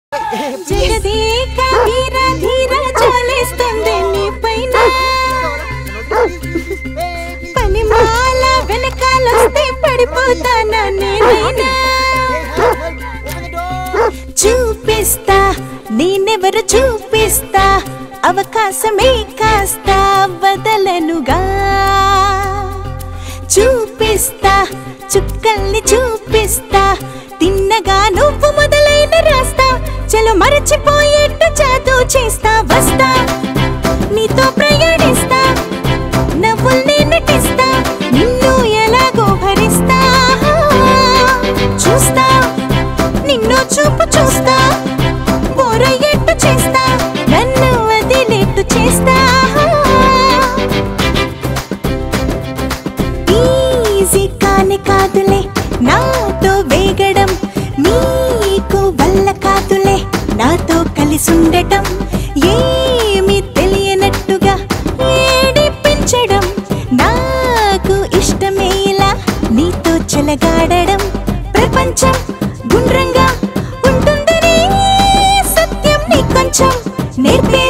జగదేక వీర ధీర చాలేస్తుంది నీ పైన పనిమాల వెనకాలొస్తే పడిపోతానా నేనైనా చూపిస్తా నేనెవరు చూపిస్తా అవకాశమే కాస్త వదలనుగా చూపిస్తా చుక్కల్ని చూపిస్తా తిన్నగా నువ్వు మొదలైన రాస్తా చలో మరచిపోయేట్టు జాదు చేస్తా వస్తా నీతో ప్రయాణిస్తా నవ్వుల్ని నటిస్తా నిన్ను ఎలాగో భరిస్తా చూస్తా నిన్ను చూపు చూస్తా బోరయ్యేట్టు చేస్తా నన్ను వదిలేట్టు చేస్తా ఈజీ కాని కాదులే నాతో వేగడం నీకు వల్ల కాదులే నాతో కలిసుండటం ఏమి తెలియనట్టుగా ఏడిపించడం నాకు ఇష్టమేలా నీతో చెలగాడడం ప్రపంచం గుండ్రంగా ఉంటుందని సత్యం నీ కొంచెం నేర్పే